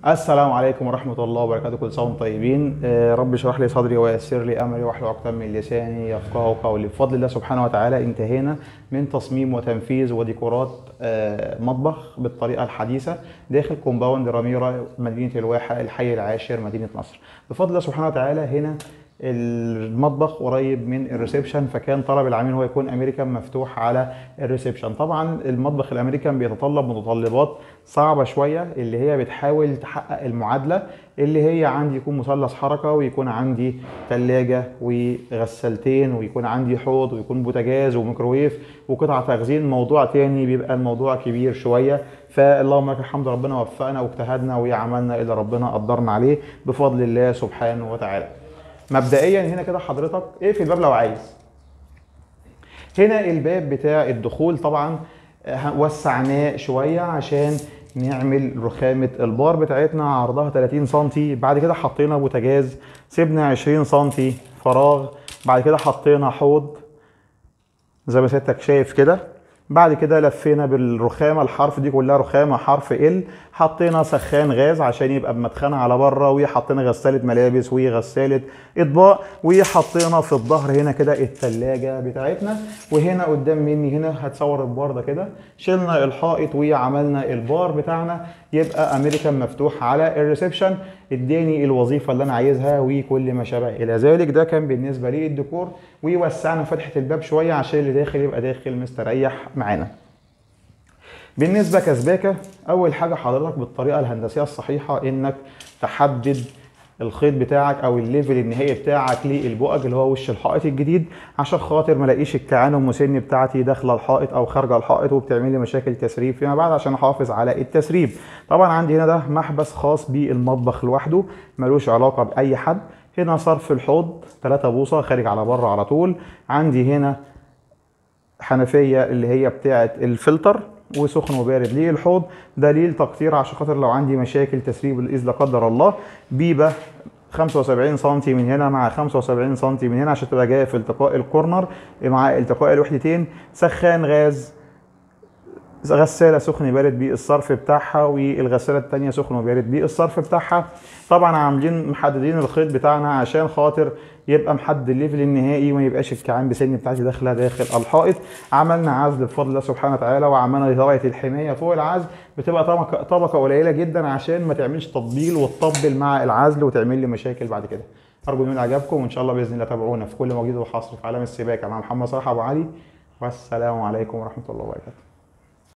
السلام عليكم ورحمة الله وبركاته كل سنة وانتم طيبين آه، رب اشرح لي صدري ويسر لي أمري واحلل عقدة من لساني يفقهوا قولي بفضل الله سبحانه وتعالى انتهينا من تصميم وتنفيذ وديكورات آه، مطبخ بالطريقة الحديثة داخل كومباوند رميرة مدينة الواحة الحي العاشر مدينة نصر بفضل الله سبحانه وتعالى هنا المطبخ قريب من الريسبشن فكان طلب العميل هو يكون امريكان مفتوح على الريسبشن طبعا المطبخ الامريكان بيتطلب متطلبات صعبه شويه اللي هي بتحاول تحقق المعادله اللي هي عندي يكون مثلث حركه ويكون عندي ثلاجه وغسالتين ويكون عندي حوض ويكون بوتاجاز وميكروويف وقطع تخزين موضوع تاني بيبقى الموضوع كبير شويه فاللهم لك الحمد ربنا وفقنا واجتهدنا وعملنا اللي ربنا قدرنا عليه بفضل الله سبحانه وتعالى مبدئيا هنا كده حضرتك اقفل الباب لو عايز هنا الباب بتاع الدخول طبعا آه، وسعناه شويه عشان نعمل رخامه البار بتاعتنا عرضها 30 سم بعد كده حطينا بوتاجاز سيبنا 20 سم فراغ بعد كده حطينا حوض زي ما سيادتك شايف كده بعد كده لفينا بالرخامه الحرف دي كلها رخامه حرف ال حطينا سخان غاز عشان يبقى بمدخنه على بره وحطينا غساله ملابس وغساله اطباق وحطينا في الظهر هنا كده الثلاجه بتاعتنا وهنا قدام مني هنا هتصور البار ده كده شلنا الحائط وعملنا البار بتاعنا يبقى امريكان مفتوح على الريسبشن اداني الوظيفه اللي انا عايزها وكل ما شابه الى ذلك ده كان بالنسبه لي الديكور ووسعنا فتحه الباب شويه عشان اللي داخل يبقى داخل مستريح معانا بالنسبه كسباكه اول حاجه حضرتك بالطريقه الهندسيه الصحيحه انك تحدد الخيط بتاعك او الليفل النهائي بتاعك للبؤج اللي هو وش الحائط الجديد عشان خاطر ما الاقيش الكعان المسن بتاعتي داخله الحائط او خارجه الحائط وبتعمل لي مشاكل تسريب فيما بعد عشان احافظ على التسريب طبعا عندي هنا ده محبس خاص بالمطبخ لوحده ملوش علاقه باي حد هنا صرف الحوض 3 بوصه خارج على بره على طول عندي هنا حنفيه اللي هي بتاعه الفلتر وسخن وبارد للحوض دليل تقطير عشان خاطر لو عندي مشاكل تسريب الاذ لا قدر الله بيبه 75 سم من هنا مع 75 سم من هنا عشان تبقى جايه في التقاء الكورنر مع التقاء الوحدتين سخان غاز غساله سخن بارد بالصرف بتاعها والغساله الثانيه سخن وبارد بالصرف بتاعها طبعا عاملين محددين الخيط بتاعنا عشان خاطر يبقى محدد الليفل النهائي وما يبقاش الكعان بسن بتاعتي داخله داخل الحائط عملنا عزل بفضل الله سبحانه وتعالى وعملنا طبقه الحمايه فوق العزل بتبقى طبقه طبقه قليله جدا عشان ما تعملش تطبيل وتطبل مع العزل وتعمل لي مشاكل بعد كده ارجو من اعجابكم وان شاء الله باذن الله تابعونا في كل موجود وحصر في عالم السباكه مع محمد صلاح ابو علي والسلام عليكم ورحمه الله وبركاته